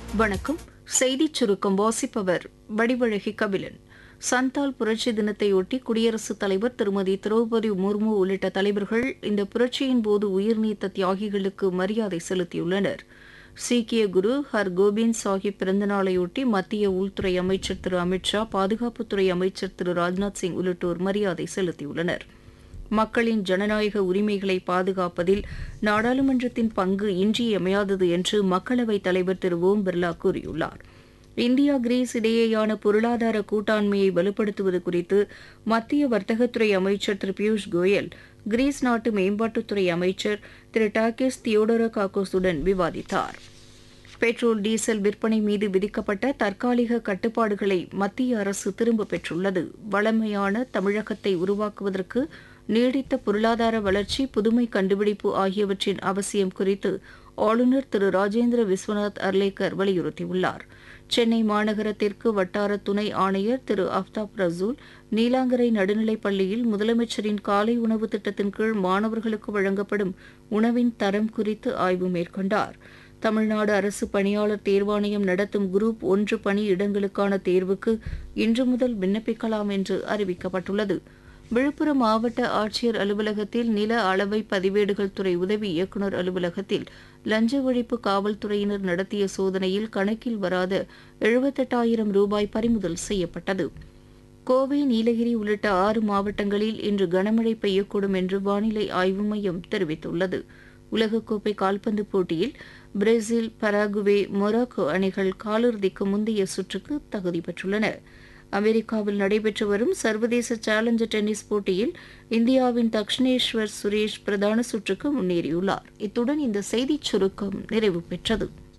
வணக்கம் செய்திச் சுருக்கம் வாசிப்பவர் வடிவழகி கபிலன் சந்தால் புரட்சி தினத்தையொட்டி குடியரசுத் தலைவர் திருமதி திரௌபதி முர்மு உள்ளிட்ட தலைவர்கள் இந்த புரட்சியின் போது உயிர்நீத்த தியாகிகளுக்கு மரியாதை செலுத்தியுள்ளனர் சீக்கிய குரு ஹர் கோபிந்த் சாஹிப் பிறந்தநாளையொட்டி மத்திய உள்துறை அமைச்சர் திரு அமித் ஷா பாதுகாப்புத்துறை அமைச்சர் திரு ராஜ்நாத் சிங் உள்ளிட்டோர் மரியாதை செலுத்தியுள்ளனா் மக்களின் ஜனநாயக உரிமைகளை பாதுகாப்பதில் நாடாளுமன்றத்தின் பங்கு இன்றியமையாதது என்று மக்களவைத் தலைவர் திரு ஓம் பிர்லா கூறியுள்ளார் இந்தியா கிரீஸ் இடையேயான பொருளாதார கூட்டாண்மையை வலுப்படுத்துவது குறித்து மத்திய வர்த்தகத்துறை அமைச்சர் திரு பியூஷ் கோயல் கிரீஸ் நாட்டு மேம்பாட்டுத்துறை அமைச்சர் திரு டாக்கிஸ் தியோடோரகாக்கோஸுடன் விவாதித்தார் பெட்ரோல் டீசல் விற்பனை மீது விதிக்கப்பட்ட தற்காலிக கட்டுப்பாடுகளை மத்திய அரசு திரும்பப் பெற்றுள்ளது வளமையான தமிழகத்தை உருவாக்குவதற்கு நீடித்த பொருளாதார வளர்ச்சி புதுமை கண்டுபிடிப்பு ஆகியவற்றின் அவசியம் குறித்து ஆளுநர் திரு ராஜேந்திர விஸ்வநாத் அர்லேக்கர் வலியுறுத்தியுள்ளார் சென்னை மாநகரத்திற்கு வட்டார துணை ஆணையர் திரு அஃப்தாப் ரசூல் நீலாங்கரை நடுநிலைப் பள்ளியில் முதலமைச்சரின் காலை உணவு திட்டத்தின் கீழ் மாணவர்களுக்கு வழங்கப்படும் உணவின் தரம் குறித்து ஆய்வு மேற்கொண்டார் தமிழ்நாடு அரசு பணியாளர் தேர்வாணையம் நடத்தும் குரூப் ஒன்று பணி இடங்களுக்கான தேர்வுக்கு இன்று முதல் விண்ணப்பிக்கலாம் என்று அறிவிக்கப்பட்டுள்ளது விழுப்புரம் மாவட்ட ஆட்சியர் அலுவலகத்தில் நில அளவை பதிவேடுகள் துறை உதவி இயக்குநர் அலுவலகத்தில் லஞ்ச ஒழிப்பு காவல்துறையினர் நடத்திய சோதனையில் கணக்கில் வராத எழுபத்தெட்டாயிரம் ரூபாய் பறிமுதல் செய்யப்பட்டது கோவை நீலகிரி உள்ளிட்ட ஆறு மாவட்டங்களில் இன்று கனமழை பெய்யக்கூடும் என்று வானிலை ஆய்வு மையம் தெரிவித்துள்ளது உலகக்கோப்பை கால்பந்து போட்டியில் பிரேசில் பராகுவே மொராக்கோ அணிகள் காலிறுதிக்கு முந்தைய சுற்றுக்கு தகுதி பெற்றுள்ளன அமெரிக்காவில் நடைபெற்று வரும் சர்வதேச சேலஞ்சர் டென்னிஸ் போட்டியில் இந்தியாவின் தக்ஷனேஸ்வர் சுரேஷ் பிரதான சுற்றுக்கு முன்னேறியுள்ளார் இத்துடன் இந்த செய்திச் சுருக்கம் நிறைவு பெற்றது